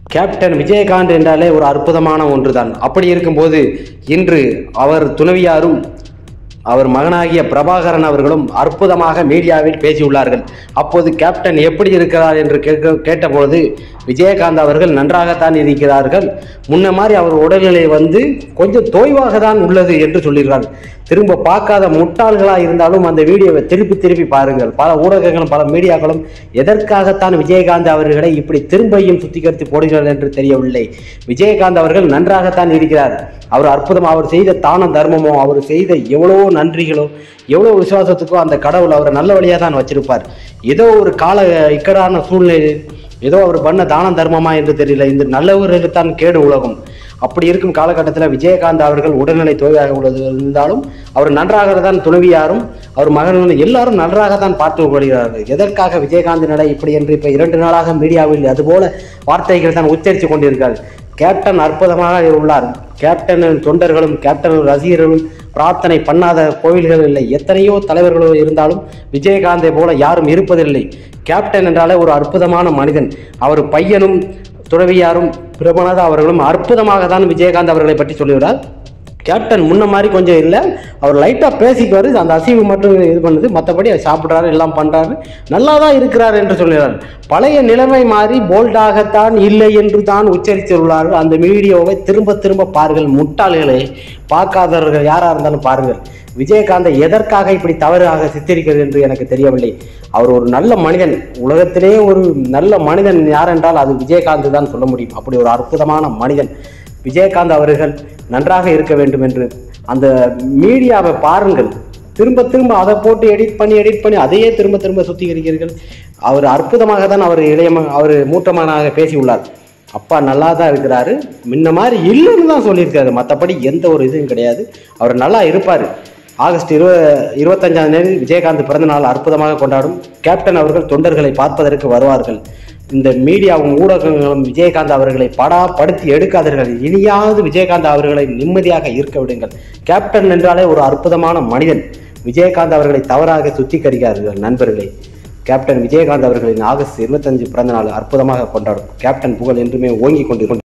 captain Vijayakanth என்றாலே ஒரு அற்புதமான ஒன்றுதான் அப்படி இருக்கும்போது இன்று அவர் துணைவியாரும் அவர் மகனாகிய பிரபாகரன் அவர்களும் அற்புதமாக மீடியாவில் பேசியுள்ளார்கள் அப்போது கேப்டன் எப்படி இருக்கிறார் என்று கேட்க கேட்டபொழுது விஜயகாந்த் அவர்கள் நன்றாகத்தான் இருக்கிறார்கள் முன்ன மாதிரி அவர் உடல்நிலை வந்து கொஞ்சம் தோய்வாக தான் உள்ளது என்று சொல்லியிருக்கார் திரும்ப பார்க்காத முட்டாள்களாக இருந்தாலும் அந்த வீடியோவை திருப்பி திருப்பி பாருங்கள் பல ஊடகங்களும் பல மீடியாக்களும் எதற்காகத்தான் விஜயகாந்த் அவர்களை இப்படி திரும்பியும் சுத்திகரித்து போடுகிறார்கள் என்று தெரியவில்லை விஜயகாந்த் அவர்கள் நன்றாகத்தான் இருக்கிறார் அவர் அற்புதம் அவர் செய்த தான தர்மமோ அவர் செய்த எவ்வளோ நன்றிகளோ எவ்வளோ விசுவாசத்துக்கோ அந்த கடவுள் அவரை நல்ல வழியாக தான் வச்சிருப்பார் ஏதோ ஒரு கால இக்கடான சூழ்நிலை ஏதோ அவர் பண்ண தான தர்மமா என்று தெரியல இந்த நல்லவர்களுக்குத்தான் கேடு உலகம் அப்படி இருக்கும் காலகட்டத்தில் விஜயகாந்த் அவர்கள் உடல்நிலை தோய்வாக உள்ளது இருந்தாலும் அவர் நன்றாக தான் துணைவியாரும் அவர் மகன்களும் எல்லாரும் நன்றாக தான் பார்த்து வருகிறார்கள் எதற்காக விஜயகாந்த் நடை இப்படி என்று இப்போ இரண்டு நாளாக மீடியாவில் அதுபோல வார்த்தைகள் தான் உச்சரித்து கொண்டிருக்கிறார்கள் கேப்டன் அற்புதமாக உள்ளார் கேப்டனின் தொண்டர்களும் கேப்டன் ரசிகர்களும் பிரார்த்தனை பண்ணாத கோவில்கள் இல்லை எத்தனையோ தலைவர்களோ இருந்தாலும் விஜயகாந்தை போல யாரும் இருப்பதில்லை கேப்டன் என்றாலே ஒரு அற்புதமான மனிதன் அவர் பையனும் துறவியாரும் பிரபலதா அவர்களும் அற்புதமாக தான் விஜயகாந்த் அவர்களை பற்றி சொல்லுகிறார் கேப்டன் முன்ன மாதிரி கொஞ்சம் இல்லை அவர் லைட்டாக பேசிக்குவார் அந்த அசைவு மட்டும் இது பண்ணுது மற்றபடி அவர் சாப்பிட்றாரு எல்லாம் பண்ணுறாரு நல்லா தான் இருக்கிறார் என்று சொல்கிறார் பழைய நிலைமை மாறி போல்டாகத்தான் இல்லை என்று தான் உச்சரித்துள்ளார்கள் அந்த வீடியோவை திரும்ப திரும்ப பாருங்கள் முட்டாள்களே பார்க்காதவர்கள் யாராக இருந்தாலும் பாருங்கள் விஜயகாந்தை எதற்காக இப்படி தவறாக சித்தரிக்கிறது என்று எனக்கு தெரியவில்லை அவர் ஒரு நல்ல மனிதன் உலகத்திலே ஒரு நல்ல மனிதன் யார் என்றால் அது விஜயகாந்த் தான் சொல்ல முடியும் அப்படி ஒரு அற்புதமான மனிதன் விஜயகாந்த் அவர்கள் நன்றாக இருக்க வேண்டும் என்று அந்த மீடியாவை பாருங்கள் திரும்ப திரும்ப அதை போட்டு எடிட் பண்ணி எடிட் பண்ணி அதையே திரும்ப திரும்ப சுத்திகரிக்கிறீர்கள் அவர் அற்புதமாக தான் அவர் இளைய ம- அவர் மூட்டமானாக பேசியுள்ளார் அப்பா நல்லா தான் இருக்கிறாரு முன்ன மாதிரி இல்லைன்னு தான் சொல்லியிருக்காரு மற்றபடி எந்த ஒரு இதுவும் கிடையாது அவர் நல்லா இருப்பார் ஆகஸ்ட் இருப இருபத்தஞ்சாம் தேதி விஜயகாந்த் பிறந்த நாள் அற்புதமாக கொண்டாடும் கேப்டன் அவர்கள் தொண்டர்களை பார்ப்பதற்கு வருவார்கள் இந்த மீடியாவும் ஊடகங்களும் விஜயகாந்த் அவர்களை படாப்படுத்தி எடுக்காதீர்கள் இனியாவது விஜயகாந்த் அவர்களை நிம்மதியாக இருக்க விடுங்கள் கேப்டன் என்றாலே ஒரு அற்புதமான மனிதன் விஜயகாந்த் அவர்களை தவறாக சுத்திகரிக்காதீர்கள் நண்பர்களே கேப்டன் விஜயகாந்த் அவர்களின் ஆகஸ்ட் இருபத்தஞ்சு பிறந்த நாள் அற்புதமாக கொண்டாடும் கேப்டன் புகழ் என்றுமே ஓங்கி கொண்டிருக்கும்